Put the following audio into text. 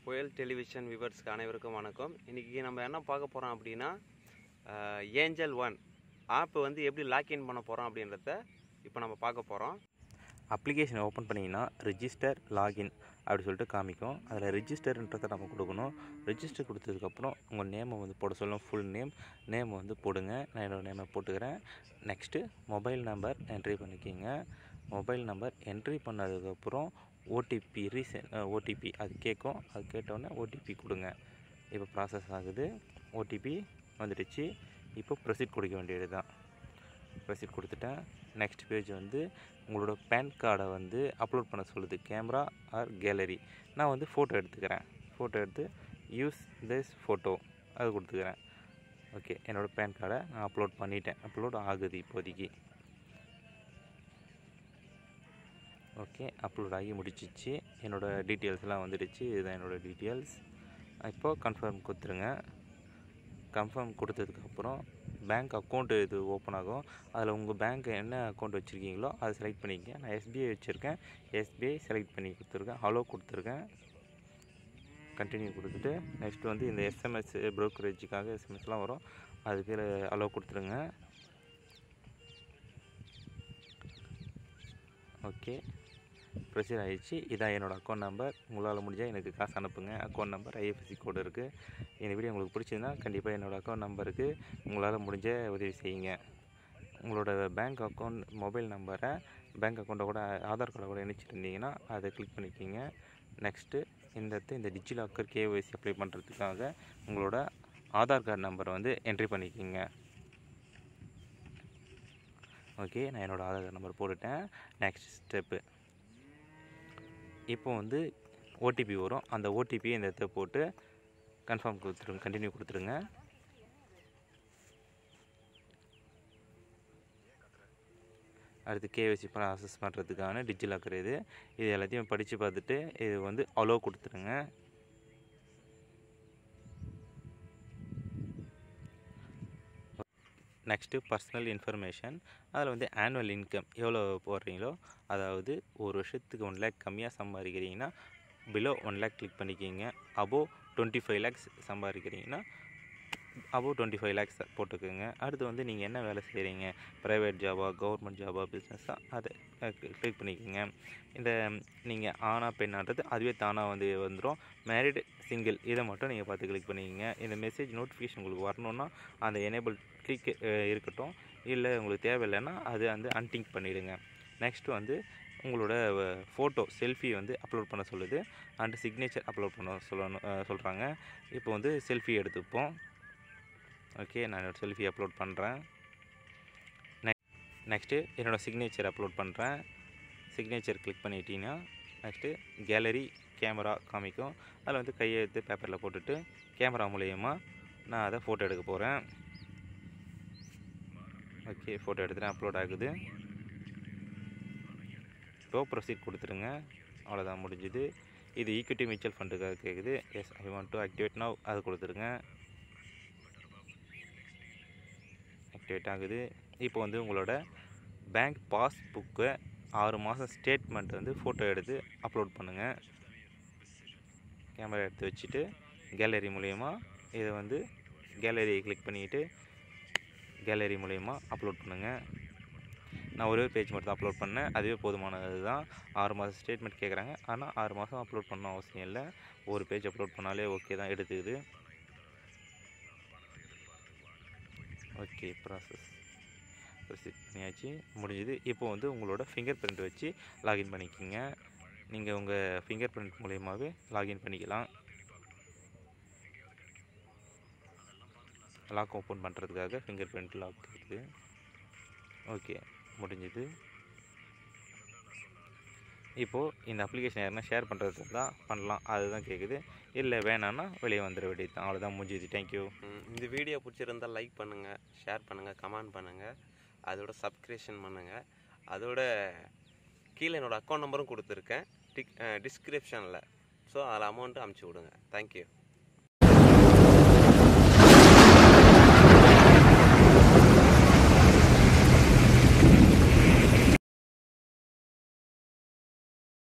புயல் டெலிவிஷன் விவர்ஸ்க்கு அனைவருக்கும் வணக்கம் இன்றைக்கி நம்ம என்ன பார்க்க போகிறோம் அப்படின்னா ஏஞ்சல் ஒன் ஆப் வந்து எப்படி லாக்இன் பண்ண போகிறோம் அப்படின்றத இப்போ நம்ம பார்க்க போகிறோம் அப்ளிகேஷனை ஓப்பன் பண்ணிங்கன்னா ரிஜிஸ்டர் லாகின் அப்படி சொல்லிட்டு காமிக்கும் அதில் ரிஜிஸ்டர்ன்றதை நம்ம கொடுக்கணும் ரிஜிஸ்டர் கொடுத்ததுக்கப்புறம் உங்கள் நேமை வந்து போட சொல்லும் ஃபுல் நேம் நேம் வந்து போடுங்க நான் என்னோடய நேமை போட்டுக்கிறேன் நெக்ஸ்ட்டு மொபைல் நம்பர் என்ட்ரி பண்ணிக்கிங்க மொபைல் நம்பர் என்ட்ரி பண்ணதுக்கப்புறம் ஓடிபி ரீசென் ஓடிபி அது கேட்கும் அது கேட்டோடனே ஓடிபி கொடுங்க இப்போ ப்ராசஸ் ஆகுது ஓடிபி வந்துடுச்சு இப்போ ப்ரொசீட் கொடுக்க வேண்டியது தான் ப்ரொசீட் கொடுத்துட்டேன் நெக்ஸ்ட் பேஜ் வந்து உங்களோட பேன் கார்டை வந்து அப்லோட் பண்ண சொல்லுது கேமரா ஆர் கேலரி நான் வந்து ஃபோட்டோ எடுத்துக்கிறேன் ஃபோட்டோ எடுத்து யூஸ் திஸ் ஃபோட்டோ அது கொடுத்துக்கிறேன் ஓகே என்னோடய பேன் கார்டை நான் அப்லோட் பண்ணிட்டேன் அப்லோட் ஆகுது இப்போதைக்கு ஓகே அப்லோட் ஆகி முடிச்சிச்சு என்னோடய டீட்டெயில்ஸ்லாம் வந்துடுச்சு இதுதான் என்னோடய டீட்டெயில்ஸ் இப்போது கன்ஃபார்ம் கொடுத்துருங்க கன்ஃபார்ம் கொடுத்ததுக்கப்புறம் பேங்க் அக்கௌண்ட்டு இது ஓப்பன் ஆகும் அதில் உங்கள் பேங்க் என்ன அக்கௌண்ட் வச்சுருக்கீங்களோ அதை செலக்ட் பண்ணிக்கங்க நான் எஸ்பிஐ வச்சுருக்கேன் எஸ்பிஐ செலக்ட் பண்ணி கொடுத்துருக்கேன் ஹலோ கொடுத்துருக்கேன் கண்டினியூ கொடுத்துட்டு நெக்ஸ்ட் வந்து இந்த எஸ்எம்எஸ் ப்ரோக்கரேஜுக்காக எஸ்எம்எஸ்லாம் வரும் அதுக்கு அலோ கொடுத்துருங்க ஓகே ப்ரொசீட் ஆகிடுச்சு இதான் என்னோடய அக்கௌண்ட் நம்பர் உங்களால் முடிஞ்சால் எனக்கு காசு அனுப்புங்க அக்கௌண்ட் நம்பர் ஐஎஃப்எஸ்சி கோடு இருக்குது இந்த வீடியோ உங்களுக்கு பிடிச்சிருந்தா கண்டிப்பாக என்னோடய அக்கௌண்ட் நம்பருக்கு உங்களால் முடிஞ்ச உதவி செய்யுங்க உங்களோட பேங்க் அக்கௌண்ட் மொபைல் நம்பரை பேங்க் அக்கௌண்ட்டை கூட ஆதார் கார்டை கூட இணைச்சிருந்தீங்கன்னா அதை கிளிக் பண்ணிக்கிங்க நெக்ஸ்ட்டு இந்த இடத்து இந்த டிஜிலாக்கர் கேஒய்சி அப்ளை பண்ணுறதுக்காக உங்களோட ஆதார் கார்டு நம்பரை வந்து என்ட்ரி பண்ணிக்கிங்க ஓகே நான் என்னோடய ஆதார் கார்டு நம்பர் போட்டுட்டேன் நெக்ஸ்ட் ஸ்டெப்பு இப்போ வந்து ஓடிபி வரும் அந்த ஓடிபி இந்த இடத்த போட்டு கன்ஃபார்ம் கொடுத்துருங்க கண்டினியூ கொடுத்துருங்க அடுத்து கேஒசி ப்ராசஸ் பண்ணுறதுக்கான டிஜிலாக்கர் இது இது எல்லாத்தையும் படித்து பார்த்துட்டு இது வந்து அலோ கொடுத்துருங்க நெக்ஸ்ட்டு பர்சனல் இன்ஃபர்மேஷன் அதில் வந்து ஆனுவல் இன்கம் எவ்வளோ போடுறீங்களோ அதாவது ஒரு வருஷத்துக்கு ஒன் லேக் கம்மியாக சம்பாதிக்கிறீங்கன்னா பிலோ ஒன் லேக் கிளிக் பண்ணிக்கிங்க அபோவ் டுவெண்ட்டி ஃபைவ் லேக்ஸ் சம்பாதிக்கிறீங்கன்னா அபோவ் டுவெண்ட்டி ஃபைவ் லேக்ஸ் போட்டுக்கோங்க அடுத்து வந்து நீங்கள் என்ன வேலை செய்கிறீங்க ப்ரைவேட் ஜாபா கவர்மெண்ட் ஜாபா பிஸ்னஸாக அதை கிளிக் பண்ணிக்கோங்க இந்த நீங்கள் ஆனா பெண்ணான்றது அதுவே தானாக வந்து வந்துடும் மேரிடு சிங்கிள் இதை மட்டும் நீங்கள் பார்த்து கிளிக் பண்ணிக்கோங்க இந்த மெசேஜ் நோட்டிஃபிகேஷன் உங்களுக்கு வரணுன்னா அந்த எனேபிள் கிளிக் இருக்கட்டும் இல்லை உங்களுக்கு தேவையில்லைன்னா அது வந்து அன்டிங்க் பண்ணிவிடுங்க நெக்ஸ்ட் வந்து உங்களோட ஃபோட்டோ செல்ஃபி வந்து அப்லோட் பண்ண சொல்லுது அண்ட் சிக்னேச்சர் அப்லோட் பண்ண சொல்லணும் சொல்கிறாங்க இப்போ வந்து செல்ஃபி எடுத்துப்போம் ஓகே நான் என்னோடய செல்ஃபி அப்லோட் பண்ணுறேன் நெக்ஸ்ட்டு என்னோடய சிக்னேச்சர் அப்லோட் பண்ணுறேன் சிக்னேச்சர் கிளிக் பண்ணிட்டீங்கன்னா நெக்ஸ்ட்டு கேலரி கேமரா காமிக்கும் அதில் வந்து கையெழுத்து பேப்பரில் போட்டுட்டு கேமரா மூலயமா நான் அதை ஃபோட்டோ எடுக்க போகிறேன் ஓகே ஃபோட்டோ எடுத்துகிட்டு அப்லோட் ஆகுது இப்போ ப்ரொசீட் கொடுத்துருங்க அவ்வளோதான் முடிஞ்சுது இது ஈக்விட்டி மியூச்சுவல் ஃபண்டுக்காக கேட்குது yes I want to activate now அது கொடுத்துருங்க ஆக்டிவேட் ஆகுது இப்போ வந்து உங்களோட பேங்க் பாஸ்புக்கை ஆறு மாதம் ஸ்டேட்மெண்ட் வந்து ஃபோட்டோ எடுத்து அப்லோட் பண்ணுங்கள் கேமரா எடுத்து வச்சுட்டு கேலரி மூலயமா இதை வந்து கேலரியை கிளிக் பண்ணிக்கிட்டு கேலரி மூலயமா அப்லோட் பண்ணுங்கள் நான் ஒரே பேஜ் மட்டும் தான் அப்லோட் பண்ணேன் அதுவே போதுமானது தான் ஆறு மாதம் ஸ்டேட்மெண்ட் கேட்குறாங்க ஆனால் ஆறு மாதம் அப்லோட் பண்ண அவசியம் இல்லை ஒரு பேஜ் அப்லோட் பண்ணாலே ஓகே தான் எடுத்துக்குது ஓகே ப்ராசஸ் ப்ரொசீட் பண்ணியாச்சு முடிஞ்சுது இப்போ வந்து உங்களோட ஃபிங்கர் பிரிண்ட் வச்சு லாகின் பண்ணிக்கோங்க நீங்கள் உங்கள் ஃபிங்கர் பிரிண்ட் மூலயமாவே லாகின் பண்ணிக்கலாம் லாக் ஓப்பன் பண்ணுறதுக்காக ஃபிங்கர் பிரிண்ட் லாக் இருக்குது ஓகே முடிஞ்சுது இப்போது இந்த அப்ளிகேஷன் யாருன்னா ஷேர் பண்ணுறது தான் பண்ணலாம் அதுதான் கேட்குது இல்லை வேணான்னா வெளியே வந்துட வேண்டியது தான் அவ்வளோதான் முடிஞ்சுது தேங்க்யூ இந்த வீடியோ பிடிச்சிருந்தா லைக் பண்ணுங்கள் ஷேர் பண்ணுங்கள் கமெண்ட் பண்ணுங்கள் அதோட சப்ஸ்கிரிப்ஷன் பண்ணுங்கள் அதோட கீழே என்னோடய அக்கௌண்ட் நம்பரும் கொடுத்துருக்கேன் டிக் டிஸ்கிரிப்ஷனில் ஸோ அதில் அமௌண்ட்டு அமுச்சு விடுங்க தேங்க்யூ